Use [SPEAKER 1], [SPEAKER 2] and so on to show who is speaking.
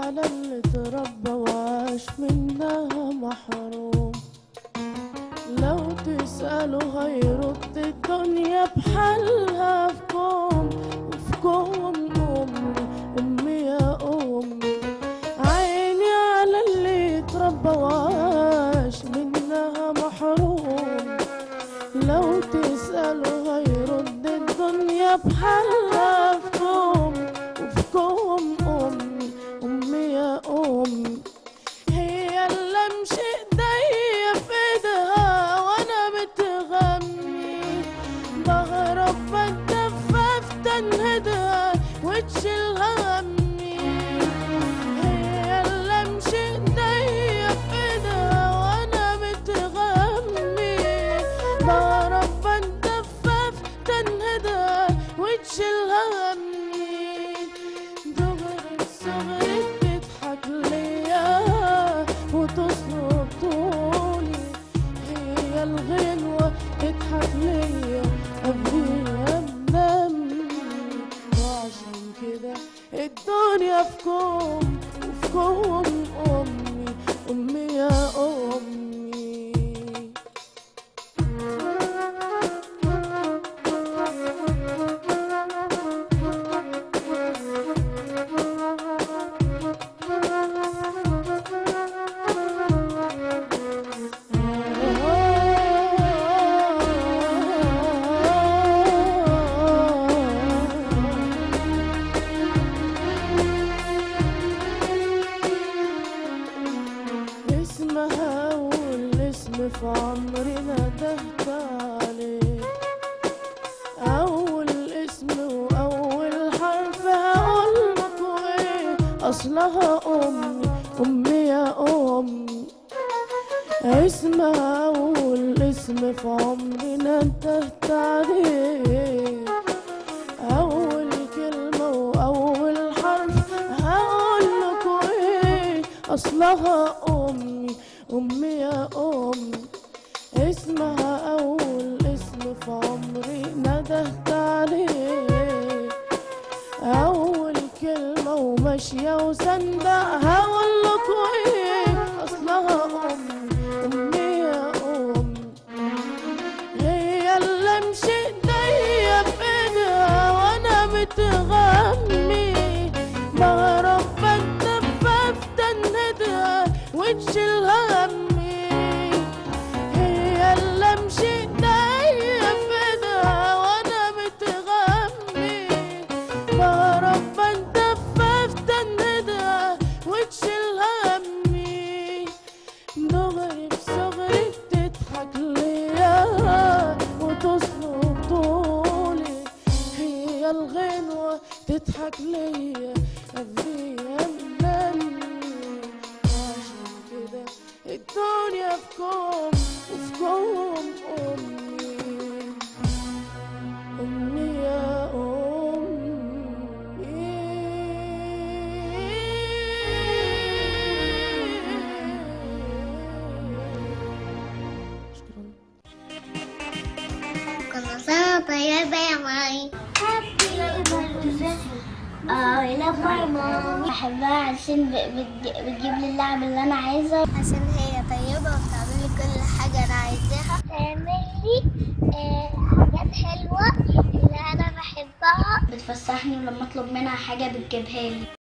[SPEAKER 1] على اللي تربى وعاش منها محروم لو تسأله هيرد الدنيا بحالها في كوم وفي كوم أمي أمي يا أمي عيني على اللي اتربى وعاش منها محروم لو تسأله هيرد الدنيا بحالها في كوم وفي كوم أمي أمي يا أمي هي اللي امشي ايديا في ايدها وانا متغني بهرب بتدفى تنهدها وتشيل همي هي اللي امشي ايديا في ايدها وانا متغني بهرب بتدفى تنهدها وتشيل همي دغري صغري بتضحك ليا وتصلب طولي هي الغنوة تضحك ليا قبليها بدمي وعشان كده الدنيا في كوم وفي كوم أمي أمي يا أمي اسمها أول اسم في عمري ندهت عليه أول اسم وأول حرف هقولكوا إيه أصلها أمي أمي يا أمي اسمها أول اسم في عمري ندهت عليه أول كلمة وأول حرف هقولكوا إيه أصلها أمي أمي يا أمي اسمها أول اسم في عمري ندهت عليه أول كلمة وماشية وسندة هقولكوا إيه أصلها أمي أمي يا أمي هي اللي امشي ايديا بايدها وانا متغمي بهرب بتدفى تنهدها وتشيل همي هي اللي امشي ايديا بايدها وانا متغمي بهرب بتدفى تنهدها وتشيل همي دغري في صغري بتضحك ليا وتصلب طولي هي الغنوة تضحك ليا قبليها مني عشان كده الدنيا في كوم وفي كوم أمي أمي يا أمي شكرا
[SPEAKER 2] كل سنة طيبة يا ماي I love my mom بحبها عشان ب- بتج- بتجيب لي اللعب اللي أنا عايزة عشان هي طيبة وبتعمل لي كل حاجة أنا عايزاها تعمل لي حاجات حلوة اللي أنا بحبها بتفسحني ولما أطلب منها حاجة بتجيبها لي